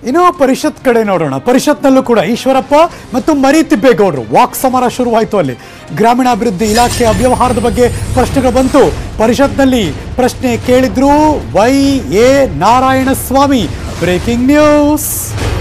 ಇನ್ನು ಪರಿಷತ್ ಕಡೆ ನೋಡೋಣ ಪರಿಷತ್ನಲ್ಲೂ ಕೂಡ ಈಶ್ವರಪ್ಪ ಮತ್ತು ಮರಿ ತಿಬ್ಬೇಗೌಡರು ವಾಕ್ ಸಮರ ಶುರುವಾಯಿತು ಅಲ್ಲಿ ಗ್ರಾಮೀಣಾಭಿವೃದ್ಧಿ ಇಲಾಖೆ ಅವ್ಯವಹಾರದ ಬಗ್ಗೆ ಪ್ರಶ್ನೆಗಳು ಬಂತು ಪರಿಷತ್ನಲ್ಲಿ ಪ್ರಶ್ನೆ ಕೇಳಿದ್ರು Y A Narayanaswamy breaking news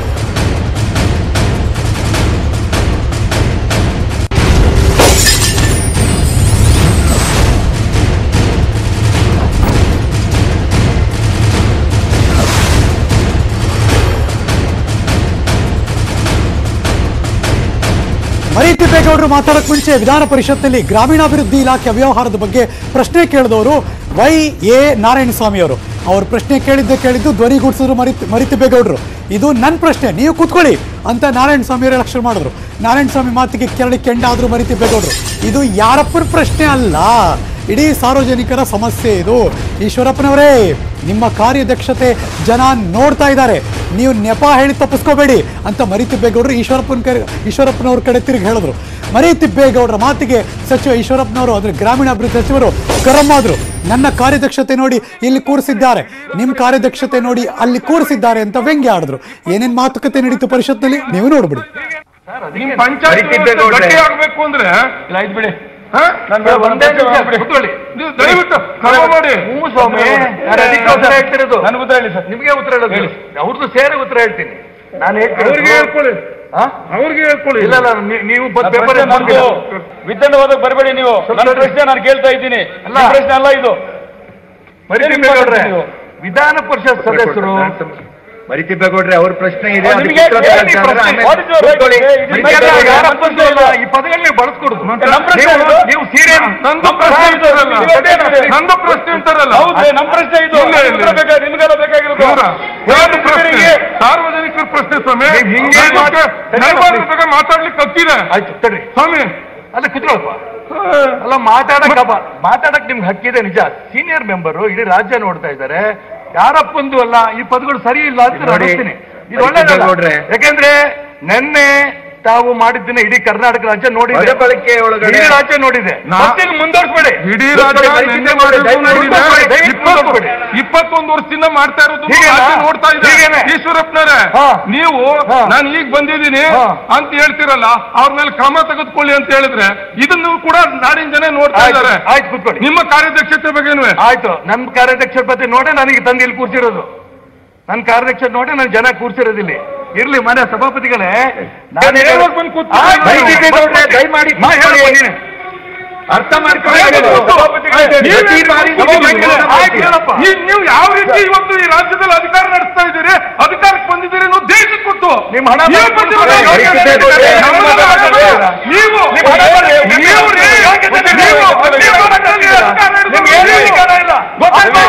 ಮರಿ ತಿಬ್ಬೇಗೌಡರು ಮಾತಾಡಕ್ ಮುಂಚೆ ವಿಧಾನ ಪರಿಷತ್ನಲ್ಲಿ ಗ್ರಾಮೀಣಾಭಿವೃದ್ಧಿ ಇಲಾಖೆ ಅವ್ಯವಹಾರದ ಬಗ್ಗೆ ಪ್ರಶ್ನೆ ಕೇಳಿದವರು ವೈ ಎ ನಾರಾಯಣಸ್ವಾಮಿ ಅವರು ಅವ್ರ ಪ್ರಶ್ನೆ ಕೇಳಿದ್ದೆ ಕೇಳಿದ್ದು ಧ್ವನಿಗೂಡಿಸಿದ್ರು ಮರಿ ಮರಿ ತಿಬ್ಬೇಗೌಡರು ಇದು ನನ್ನ ಪ್ರಶ್ನೆ ನೀವು ಕೂತ್ಕೊಳ್ಳಿ ಅಂತ ನಾರಾಯಣ ಸ್ವಾಮಿ ಅವರೇ ಲಕ್ಷಣ ಮಾಡಿದ್ರು ನಾರಾಯಣ ಸ್ವಾಮಿ ಮಾತಿಗೆ ಕೆರಳಿ ಕೆಂಡಾದ್ರು ಮರಿ ತಿಬ್ಬೇಗೌಡರು ಇದು ಯಾರಪ್ಪನ ಪ್ರಶ್ನೆ ಅಲ್ಲ ಇಡೀ ಸಾರ್ವಜನಿಕರ ಸಮಸ್ಯೆ ಇದು ಈಶ್ವರಪ್ಪನವರೇ ನಿಮ್ಮ ಕಾರ್ಯದಕ್ಷತೆ ಜನ ನೋಡ್ತಾ ಇದ್ದಾರೆ ನೀವು ನೆಪ ಹೇಳಿ ತಪ್ಪಿಸ್ಕೋಬೇಡಿ ಅಂತ ಮರಿ ತಿಬ್ಬೇಗೌಡರು ಈಶ್ವರಪ್ಪನ ಕರೆ ಈಶ್ವರಪ್ಪನವ್ರ ಕಡೆ ತಿರುಗಿ ಹೇಳಿದ್ರು ಮರಿ ತಿಬ್ಬೇಗೌಡರ ಮಾತಿಗೆ ಸಚಿವ ಈಶ್ವರಪ್ಪನವರು ಅಂದ್ರೆ ಗ್ರಾಮೀಣಾಭಿವೃದ್ಧಿ ಸಚಿವರು ಗರಂ ಆದ್ರು ನನ್ನ ಕಾರ್ಯದಕ್ಷತೆ ನೋಡಿ ಇಲ್ಲಿ ಕೂರಿಸಿದ್ದಾರೆ ನಿಮ್ಮ ಕಾರ್ಯದಕ್ಷತೆ ನೋಡಿ ಅಲ್ಲಿ ಕೂರಿಸಿದ್ದಾರೆ ಅಂತ ವ್ಯಂಗ್ಯ ಆಡಿದ್ರು ಏನೇನ್ ಮಾತುಕತೆ ನಡೀತು ಪರಿಷತ್ನಲ್ಲಿ ನೀವು ನೋಡ್ಬಿಡಿ ನಿಮ್ ಪಂಚಾಯತ್ ಗಟ್ಟಿ ಆಗ್ಬೇಕು ಅಂದ್ರೆ ಇಲ್ಲ ಆಯ್ತು ಬಿಡಿ ಹಾ? ನಾನು ಒಂದೇ ನಿಮಿಷ ಬಿಡಿ. ಕೂತ್ಕೊಳ್ಳಿ. ನೀವು ದಯವಿಟ್ಟು ಕ್ರಮ ಮಾಡಿ ಹ್ಞೂ ಸ್ವಾಮಿ ನಾನು ಅದಕ್ಕೆ ಉತ್ತರ ಹೇಳ್ತಿರೋದು ನನಗೆ ಉತ್ತರ ಹೇಳಿ ಸರ್ ನಿಮಗೆ ಉತ್ತರ ಹೇಳೋದು ಅವ್ರದ್ದು ಸೇರಿ ಉತ್ತರ ಹೇಳ್ತೀನಿ ನಾನು ಅವ್ರಿಗೆ ಹೇಳ್ಕೊಳ್ಳಿ ಹಾ? ಅವ್ರಿಗೆ ಹೇಳ್ಕೊಳ್ಳಿ ಇಲ್ಲ ಇಲ್ಲ ನೀ- ನೀವು ಪೇಪರ್ ನಮ್ದು ವಿದ್ದಂಡವಾದಕ್ಕೆ ಬರಬೇಡಿ ನೀವು ನನ್ನ ಪ್ರಶ್ನೆ ನಾನು ಕೇಳ್ತಾ ಇದ್ದೀನಿ ಅಲ್ಲ. ನಿಮ್ಮ ಪ್ರಶ್ನೆ ಅಲ್ಲ ಇದು ಮರಿತಿಬ್ಬೇಗೌಡ್ರೆ ನೀವು. ವಿಧಾನ ಪರಿಷತ್ ಸದಸ್ಯರು ಮರಿತಿಬ್ಬೇಗೌಡ್ರೆ ಅವ್ರ ಪ್ರಶ್ನೆ ಇದೆ ಅವ್ರು ಅದಕ್ಕೆ ನಿಮಗೆ ಉತ್ತರ ಹೇಳಿ ಕೊಡ್ತಾರೆ. ಪ್ರಶ್ನೆ. ಆಮೇಲೆ What is your right? ಕೂತ್ಕೊಳ್ಳಿ. ಇದು ಮರಿತಿಬ್ಬೇಗೌಡ್ರೆ ಯಾರ ಯಾರ ಪ್ರಶ್ನೆ ಇಲ್ಲ. ಈ ಪದಗಳನ್ನ ನೀವು ಬಳಸ್ಕೊಡುದು ನಮ್ಮ ಪ್ರಶ್ನೆ ನೀವು- ಇದು. ನೀವು ಸೀರಿಯಸ್ ನಂದು ಪ್ರಶ್ನೆ ಅಂತಾರಲ್ಲ ನಂದು ಪ್ರಶ್ನೆ ಅಂತಾರಲ್ಲ ಹೌದು ನಮ್ಮ ಪ್ರಶ್ನೆ ಇದು ಇಲ್ಲ, ಇಲ್ಲ. ಉತ್ತರ ಬೇಕಾ- ನಿಮ್ಗೆಲ್ಲ ಬೇಕಾಗಿರೋದು ಇವರ ಯಾರು ಪ್ರಶ್ನೆ ಇವರಿಗೆ ಸಾರ್ವಜನಿಕರ ಪ್ರಶ್ನೆ ಸ್ವಾಮಿ ನೀವು ಹಿಂಗೆ ದಯವಿಟ್ಟು ಮಾಡ್- ದಯಮಾಡಿ ಇವಾಗ ಮಾತಾಡ್ಲಿಕ್ಕೆ ಹತ್ತಿರ ಆಯ್ತು ತಡ್ರಿ ಸ್ವಾಮಿ ಅಲ್ಲ ಕುತ್ಕೊಳಪ್ಪ ಅಲ್ಲ ಮಾತಾಡಕ್ ಅಪ್ಪ ಮಾತಾಡಕ್ ನಿಮ್ಗೆ ಹಕ್ಕಿದೆ ನಿಜ ಸೀನಿಯರ್ ಮೆಂಬರು ಇಡೀ ರಾಜ್ಯ ನೋಡ್ತಾ ಇದ್ದಾರೆ ಯಾರಪ್ಪಂದು ಅಲ್ಲ ಈ ಪದಗಳು ಸರಿ ಇಲ್ಲ ಅಂತ ನಾನು ನೋಡಿ, ಹೇಳ್ತೀನಿ ಇದು ಒಳ್ಳೆದಲ್ಲ ಮರಿತಿಬ್ಬೇಗೌಡ್ರೆ. ಯಾಕೆಂದ್ರೆ ನೆನ್ನೆ ತಾವು ಮಾಡಿದ್ದನ್ನ ಇಡೀ ಕರ್ನಾಟಕ ರಾಜ್ಯ ನೋಡಿದೆ ಪದ ಬಳಕೆ ಒಳಗಡೆ ಇಡೀ ರಾಜ್ಯ ನೋಡಿದೆ ನಾ- ಮತ್ತೆ ನೀವು ಮುಂದುವರ್ಸ್ಬೇಡಿ ಇಡೀ ರಾಜ್ಯ ಕೂತ್ಕೊಳ್ಳಿ, ನಿನ್ನೆ ಕೂತ್ಕೊಳ್ಳಿ, ಮಾಡಿದ್ದು ದಯಮಾಡಿ ನೋಡಿದೆ. ಕೂತ್ಕೊಳ್ಳಿ, ದಯವಿಟ್ಟು ಇಪ್ಪತ್ತು- ಕೂತ್ಕೊಳ್ಳಿ. ಇಪ್ಪತ್ತೊಂದು ವರ್ಷದಿಂದ ಮಾಡ್ತಾ ಇರೋದು ಹೀಗೇನಾ? ರಾಜ್ಯ ನೋಡ್ತಾ ಇದೆ ಹೀಗೇನೆ? ಈಶ್ವರಪ್ಪನವರೇ ಹಾ. ನೀವು ಹಾ. ನಾನು ಈಗ ಬಂದಿದ್ದೀನಿ ಹಾ. ಅಂತ ಹೇಳ್ತಿರಲ್ಲ ಅವ್ರ ಮೇಲೆ ಕ್ರಮ ತೆಗೆದುಕೊಳ್ಳಿ ಅಂತ ಹೇಳಿದ್ರೆ ಇದನ್ನು ಕೂಡ ನಾಡಿನ ಜನ ನೋಡ್ತಾ ಆಯ್ತು, ಇದ್ದಾರೆ ಆಯ್ತು ಕೂತ್ಕೊಳ್ಳಿ ನಿಮ್ಮ ಕಾರ್ಯದಕ್ಷತೆ ಬಗ್ಗೆನೂ ಆಯ್ತು ನನ್ನ ಕಾರ್ಯಾಧ್ಯಕ್ಷರ ಬಗ್ಗೆ ನೋಡೇ ನನಗೆ ತಂದು ಇಲ್ಲಿ ಕೂರ್ಸಿರೋದು ನನ್ನ ಕಾರ್ಯಾಧ್ಯಕ್ಷರ ನೋಡೇ ನಾನು ಜನ ಕೂರ್ಸಿರೋದಿಲ್ಲ ಇರ್ಲಿ ಮನೆ ಸಭಾಪತಿಗಳೇ ನಾನು ನೇರವಾಗಿ ಹೇಳೋದು- ಬಂದು ಕೂತ್ಕೊಳ್ಳಿ. ಆಯ್ತು, ಮರಿತಿಬ್ಬೇಗೌಡ್ರೆ, ದಯಮಾಡಿ ಮಾ ಹೇಳು, ಕೂತ್ಕೊಳ್ಳಿ. ನೀನೆ. ಅರ್ಥ ಮಾಡ್ಕೊಳ್ಳಿ ಆಯ್ತು, ಸಭಾಪತಿಗಳೇ. ನೀವೇ ಪ್ರತಿ ಬಾರಿ ಕೂತ್ಕೊಳ್ಳಿ. ನೀವು ಆಯ್ತು, ಹೇಳಪ್ಪ. ಈ- ನೀವು ಯಾವ ರೀತಿ ಇವತ್ತು ಈ ರಾಜ್ಯದಲ್ಲಿ ಅಧಿಕಾರ ನಡೆಸ್ತಾ ಇದ್ದೀರಿ ಅಧಿಕಾರಕ್ಕೆ ಬಂದಿದ್ದೀರಿ ಅನ್ನೋ ದೇಶಕ್ಕೆ ಕೊಟ್ಟು ನಿಮ್ಮ ಹಣ ನೀವು ಬಂದು ಬಂದಿರೋದು ಕೂತ್ಕೊಳ್ಳಿ. ಯಾಕೆ ಮರಿತಿಬ್ಬೇಗೌಡ್ರೆ, ನಮ್ಮನ್ನ ನಮ್ಮ ನೀವು ನಿಮ್ಮ ಹಣ ಬಂದು- ನೀವು ರೀ, ಯಾಕೆ ನೀವು ನೀವು ನೀವು ಅಧಿಕಾರ ಅಧಿಕಾರ ನಡೆಸ್ತೀರಾ? ನಡೆಸ್ತೀರಾ? ನಿಮ್ಗೆ ಏನು ಅಧಿಕಾರ ಇಲ್ಲ. ಗೊತ್ತಾಯ್ತಾ?